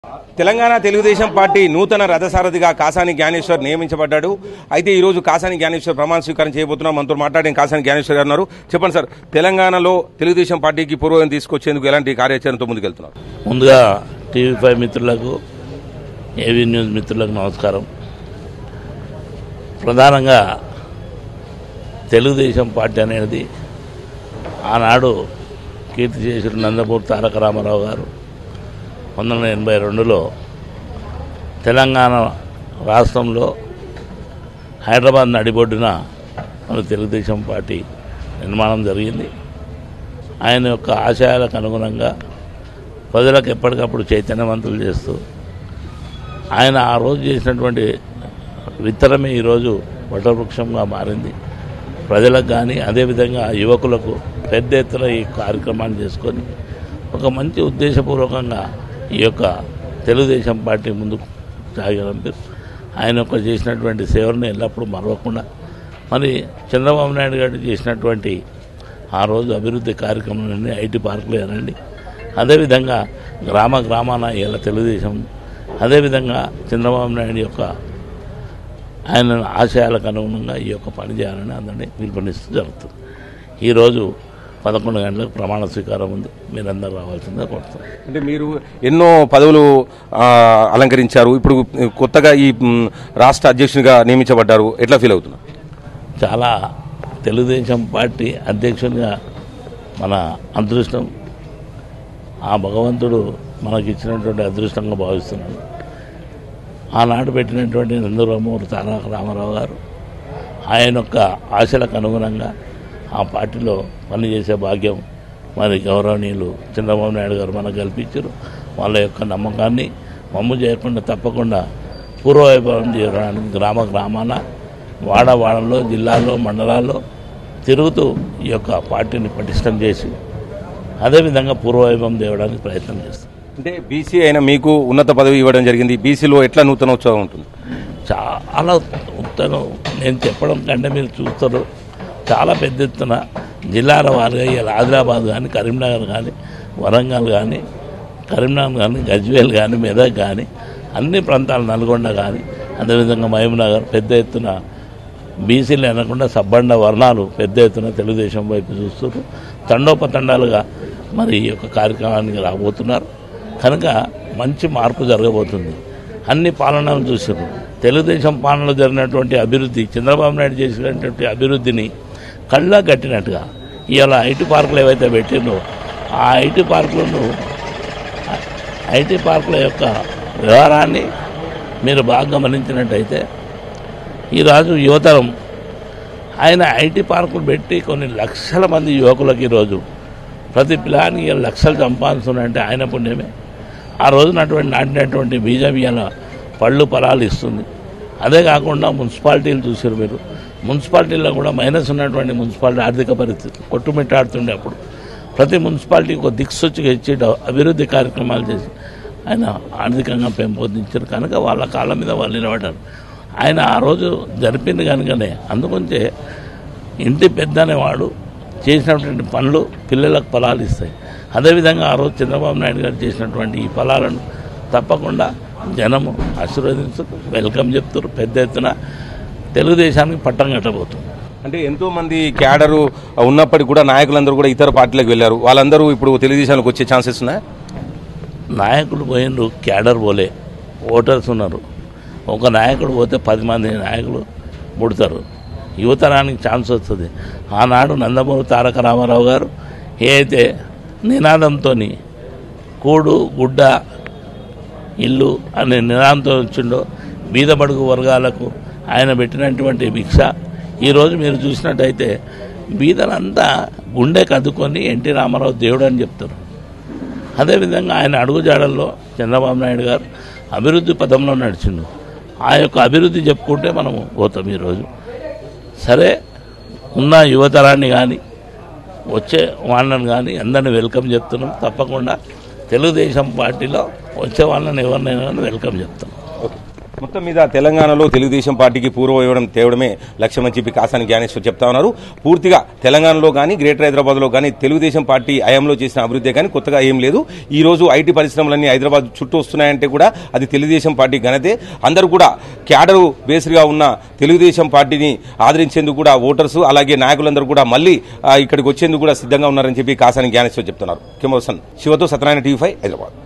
Telangana Telugu Desam party నూతన రథసారథిగా కాసాని జ్ఞానేశ్వర్ నియమించబడ్డాడు అయితే ఈ రోజు కాసాని జ్ఞానేశ్వర్ ప్రమాణ స్వీకారం చేయబోతున్నాం మనతో మాట్లాడిన కాసాని జ్ఞానేశ్వర్ గారు ఉన్నారు చెప్పండి సార్ తెలంగాణలో తెలుగుదేశం పార్టీకి పూర్వం తీసుకొచ్చేందుకు ఎలాంటి కార్యాచరణతో ముందుకెళ్తున్నారు ముందుగా టీవీ ఫైవ్ మిత్రులకు ఏవీ న్యూస్ మిత్రులకు నమస్కారం ప్రధానంగా తెలుగుదేశం పార్టీ అనేది ఆనాడు కీర్తిశేషుడు నందమూరి తారక రామారావు గారు పంతొమ్మిది వందల ఎనభై రెండులో తెలంగాణ రాష్ట్రంలో హైదరాబాద్ నడిబొడ్డున మన తెలుగుదేశం పార్టీ నిర్మాణం జరిగింది ఆయన యొక్క ఆశయాలకు అనుగుణంగా ప్రజలకు ఎప్పటికప్పుడు చైతన్యవంతులు చేస్తూ ఆయన ఆ రోజు చేసినటువంటి విత్తనమే ఈరోజు వటవృక్షంగా మారింది ప్రజలకు కానీ అదేవిధంగా యువకులకు పెద్ద ఎత్తున ఈ కార్యక్రమాన్ని చేసుకొని ఒక మంచి ఉద్దేశపూర్వకంగా ఈ యొక్క తెలుగుదేశం పార్టీ ముందుకు సాగరంపి ఆయన యొక్క చేసినటువంటి సేవలను ఎల్లప్పుడూ మరవకుండా మరి చంద్రబాబు నాయుడు గారు చేసినటువంటి ఆ రోజు అభివృద్ధి కార్యక్రమాలన్నీ ఐటీ పార్కులు అనండి అదేవిధంగా గ్రామ గ్రామాన ఇలా తెలుగుదేశం అదేవిధంగా చంద్రబాబు నాయుడు యొక్క ఆయన ఆశయాలకు అనుగుణంగా ఈ యొక్క పని చేయాలని అందరినీ పిలుపునిస్తూ జరుగుతుంది ఈరోజు పదకొండు గంటలకు ప్రమాణ స్వీకారం ఉంది మీరందరూ రావాల్సిందిగా కోరుతున్నాం అంటే మీరు ఎన్నో పదవులు ఆ, అలంకరించారు ఇప్పుడు కొత్తగా ఈ మ్, రాష్ట్ర అధ్యక్షునిగా నియమించబడ్డారు ఎట్లా ఫీల్ అవుతున్నారు చాలా తెలుగుదేశం పార్టీ అధ్యక్షునిగా మన అదృష్టం ఆ భగవంతుడు మనకి ఇచ్చినటువంటి అదృష్టంగా భావిస్తున్నాను ఆనాడు పెట్టినటువంటి నందరామూరి తారక రామారావు గారు ఆయన యొక్క ఆశలకు అనుగుణంగా ఆ పార్టీలో పనిచేసే భాగ్యం మరి గౌరవనీయులు చంద్రబాబు నాయుడు గారు మనకు కల్పించారు వాళ్ళ యొక్క నమ్మకాన్ని మమ్ము చేయకుండా తప్పకుండా పూర్వవైభవం చేయడానికి గ్రామ గ్రామాన వాడ వాడలో జిల్లాల్లో మండలాల్లో తిరుగుతూ ఈ యొక్క పార్టీని పటిష్టం చేసి అదేవిధంగా పూర్వవైభవం తేవడానికి ప్రయత్నం చేస్తాం అంటే బీసీ అయిన మీకు ఉన్నత పదవి ఇవ్వడం జరిగింది బీసీలో ఎట్లా నూతనోత్సవం ఉంటుంది చాలా ఉత్తరం నేను చెప్పడం కంటే మీరు చూస్తారు చాలా పెద్ద ఎత్తున జిల్లాల వారుగా ఇలా ఆదిలాబాద్ కానీ కరీంనగర్ కానీ వరంగల్ కానీ కరీంనగర్ కానీ గజ్వేల్ కానీ మెదక్ కానీ అన్ని ప్రాంతాలు నల్గొండ కానీ అదేవిధంగా మహబూబ్నగర్ పెద్ద ఎత్తున బీసీలు అనకుండా సబ్బండ వర్ణాలు పెద్ద ఎత్తున తెలుగుదేశం వైపు చూస్తున్నారు తండోపతండాలుగా మరి ఈ యొక్క కార్యక్రమానికి రాబోతున్నారు కనుక మంచి మార్పు జరగబోతుంది అన్ని పాలనలు చూసారు తెలుగుదేశం పాలనలో జరిగినటువంటి అభివృద్ధి చంద్రబాబు నాయుడు చేసినటువంటి అభివృద్ధిని కళ్ళ కట్టినట్టుగా ఇవాళ ఐటీ పార్కులు ఏవైతే పెట్టిందో ఆ ఐటీ పార్కులను ఐటీ పార్కుల యొక్క వ్యవహారాన్ని మీరు బాగా గమనించినట్టయితే ఈరోజు యువతరం ఆయన ఐటీ పార్కులు పెట్టి కొన్ని లక్షల మంది యువకులకు ఈరోజు ప్రతి పిల్లానికి ఇవాళ లక్షలు సంపాదిస్తున్నాయంటే ఆయన పుణ్యమే ఆ రోజునటువంటి నాటినటువంటి బీజం ఇవాళ పళ్ళు పొలాలు ఇస్తుంది అదే కాకుండా మున్సిపాలిటీలు చూసారు మీరు మున్సిపాలిటీల్లో కూడా మైనస్ ఉన్నటువంటి మున్సిపాలిటీ ఆర్థిక పరిస్థితి కొట్టుమిట్టాడుతుండే అప్పుడు ప్రతి మున్సిపాలిటీకి ఒక దిక్సూచిగా ఇచ్చి డ- అభివృద్ధి కార్యక్రమాలు చేసి ఆయన ఆర్థికంగా పెంపొందించారు కనుక వాళ్ళ కాళ్ళ మీద వాళ్ళు నిలబడ్డారు ఆయన ఆ రోజు జరిపింది కనుకనే అందుకొంచే ఇంటి పెద్ద అనేవాడు చేసినటువంటి పనులు పిల్లలకు ఫలాలు ఇస్తాయి అదేవిధంగా ఆ రోజు చంద్రబాబు నాయుడు గారు చేసినటువంటి ఈ ఫలాలను తప్పకుండా జనము ఆశీర్వదించు వెల్కమ్ చెప్తారు పెద్ద ఎత్తున తెలుగుదేశానికి పట్టం కట్టబోతుంది అంటే ఎంతో మంది క్యాడరు ఉన్నప్పటికీ కూడా నాయకులందరూ కూడా ఇతర పార్టీలకు వెళ్ళారు వాళ్ళందరూ ఇప్పుడు తెలుగుదేశానికి వచ్చే ఛాన్సెస్ ఉన్నాయి నాయకులు పోయినరు క్యాడర్ పోలే ఓటర్స్ ఉన్నారు ఒక నాయకుడు పోతే పది మంది నాయకులు పుడతారు యువతరానికి ఛాన్స్ వస్తుంది ఆనాడు నందమూరి తారక రామారావు గారు ఏ అయితే నినాదంతో కూడు గుడ్డ ఇల్లు అనే నినాదంతో వచ్చిండో బీద బడుగు వర్గాలకు ఆయన పెట్టినటువంటి భిక్ష ఈరోజు మీరు చూసినట్టయితే బీదలంతా గుండె కద్దుకొని ఎన్టీ రామారావు దేవుడు అని చెప్తారు అదేవిధంగా ఆయన అడుగుజాడల్లో చంద్రబాబు నాయుడు గారు అభివృద్ధి పదంలో నడిచిండు ఆ యొక్క అభివృద్ధి చెప్పుకుంటే మనం పోతాం ఈరోజు సరే ఉన్న యువతరాన్ని కానీ వచ్చే వాళ్ళని కానీ అందరిని వెల్కమ్ చెప్తున్నాం తప్పకుండా తెలుగుదేశం పార్టీలో వచ్చే వాళ్ళని ఎవరినైనా కానీ వెల్కమ్ చెప్తాం ఓకే మొత్తం మీద తెలంగాణలో తెలుగుదేశం పార్టీకి పూర్వ ఇవ్వడం తేవడమే లక్ష్యమని చెప్పి కాసాని జ్ఞానేశ్వర్ చెప్తా ఉన్నారు పూర్తిగా తెలంగాణలో కానీ గ్రేటర్ హైదరాబాద్లో కానీ తెలుగుదేశం పార్టీ హయాంలో చేసిన అభివృద్ధి కానీ కొత్తగా ఏం లేదు ఈ రోజు ఐటీ పరిశ్రమలన్నీ హైదరాబాద్ చుట్టూ వస్తున్నాయంటే కూడా అది తెలుగుదేశం పార్టీ ఘనతే అందరూ కూడా క్యాడరు బేస్డ్గా ఉన్న తెలుగుదేశం పార్టీని ఆదరించేందుకు కూడా ఓటర్స్ అలాగే నాయకులందరూ కూడా మళ్ళీ ఆ, ఇక్కడికి వచ్చేందుకు కూడా సిద్ధంగా ఉన్నారని చెప్పి కాసాని జ్ఞానేశ్వర్ చెప్తున్నారు కెమోసన్ శివతో సత్యనారాయణ టీవీ ఫైవ్ హైదరాబాద్